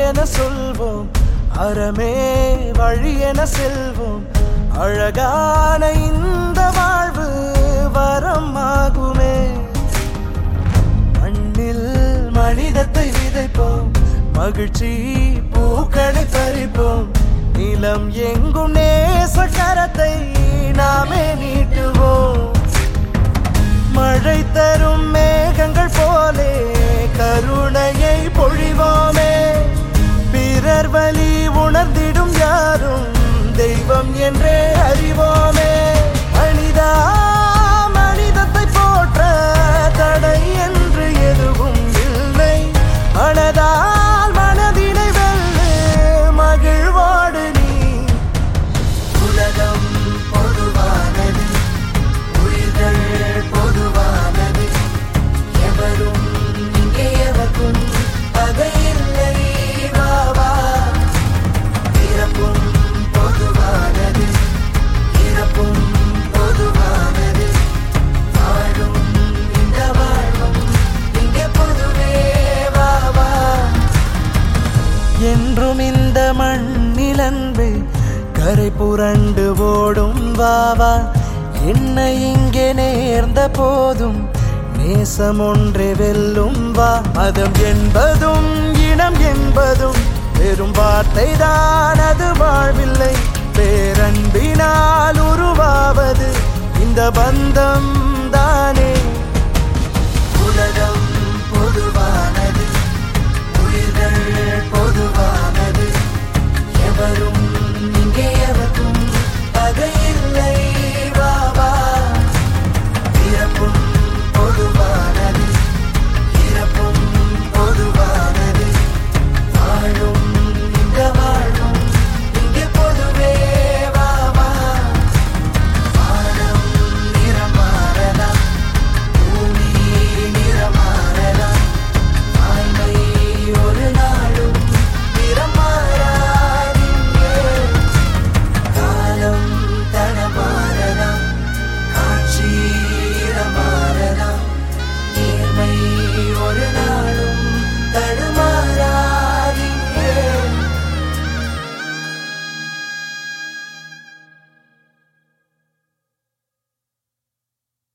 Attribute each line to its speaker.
Speaker 1: என சொல்வோம் அறமே வழி என செல்வோம் அழகான இந்த வாழ்வு வரம் ஆகுமே மண்ணில் மனிதத்தை விதைப்போம் மகிழ்ச்சி பூக்களை பறிப்போம் நிலம் எங்கும் நேச கரத்தை நாமே நீட்டுவோம் மழை தரும் மேகங்கள் போலே கருணையை பொழிவோமே பிறர் வழி உணர்ந்திடும் யாரும் தெய்வம் என்றே அறிவோமே மனிதா மனிதத்தை போற்ற தடை என்று எதுவும் இல்லை மனதால் மனதினை வெல்லு மகிழ்வோடு நீ உலகம் பொதுவானது உயிர்கள் பொதுவானது எவரும் இங்கே எவருக்கும் பகையில்லை வாவா பிறப்பும் பொதுவானது இறப்பும் பொதுவானது வாழும் இந்த வாழ்வும் இங்கே பொதுவே வாவா என்றும் இந்த மண்ணிலன்பு கரை புரண்டு ஓடும் வாவா என்னை இங்கே நேர்ந்த போதும் நேசம் ஒன்றே வெல்லும் வா மதம் என்பதும் இனம் என்பதும் வெறும் வார்த்தை தான் அது வாழ்வில்லை பேரன்பினால் உருவாவது இந்த பந்தம் தானே